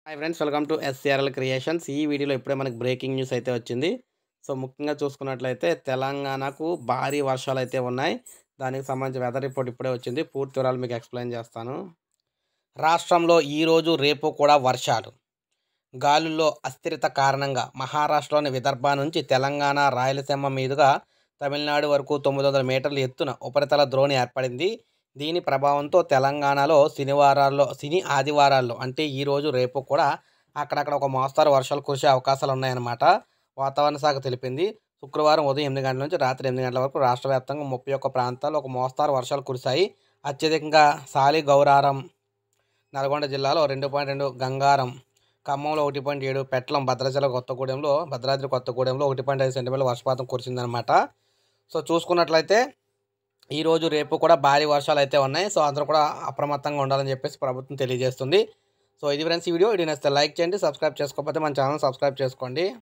hi friends welcome to SRL creations ఈ వీడియోలో ఇప్పుడే మనకి బ్రేకింగ్ న్యూస్ అయితే వచ్చింది సో ముఖ్యంగా చూసుకున్నట్లయితే తెలంగాణకు భారీ వర్షాలు అయితే ఉన్నాయి దానికి సంబంధించి వెదర్ రిపోర్ట్ ఇప్పుడే వచ్చింది పూర్తి వివరాలు మీకు ఎక్స్ప్లెయిన్ చేస్తాను రాష్ట్రంలో ఈరోజు రేపు కూడా వర్షాలు గాలుల్లో అస్థిరత కారణంగా మహారాష్ట్రలోని విదర్భ నుంచి తెలంగాణ రాయలసీమ మీదుగా తమిళనాడు వరకు తొమ్మిది వందల మీటర్ల ఎత్తున ఉపరితల ద్రోణి ఏర్పడింది దీని ప్రభావంతో తెలంగాణలో శనివారాల్లో శని ఆదివారాల్లో అంటే ఈరోజు రేపు కూడా అక్కడక్కడ ఒక మోస్తారు వర్షాలు కురిసే అవకాశాలు ఉన్నాయన్నమాట వాతావరణ శాఖ తెలిపింది శుక్రవారం ఉదయం ఎనిమిది గంటల నుంచి రాత్రి ఎనిమిది గంటల వరకు రాష్ట్ర వ్యాప్తంగా ముప్పై ఒక్క ప్రాంతాల్లో ఒక మోస్తారు వర్షాలు కురిశాయి అత్యధికంగా సాలి గౌరారం నల్గొండ జిల్లాలో రెండు పాయింట్ రెండు గంగారం ఖమ్మంలో ఒకటి పాయింట్ ఏడు పెట్లం భద్రాచలం కొత్తగూడెంలో భద్రాద్రి కొత్తగూడెంలో ఒకటి పాయింట్ ఐదు సెంటీమీటర్ల వర్షపాతం కురిసిందనమాట సో చూసుకున్నట్లయితే ఈరోజు రేపు కూడా భారీ వర్షాలు అయితే ఉన్నాయి సో అందరూ కూడా అప్రమత్తంగా ఉండాలని చెప్పేసి ప్రభుత్వం తెలియజేస్తుంది సో ఇది ఫ్రెండ్స్ ఈ వీడియో ఇది నచ్చితే లైక్ చేయండి సబ్స్క్రైబ్ చేసుకోకపోతే మన ఛానల్ సబ్స్క్రైబ్ చేసుకోండి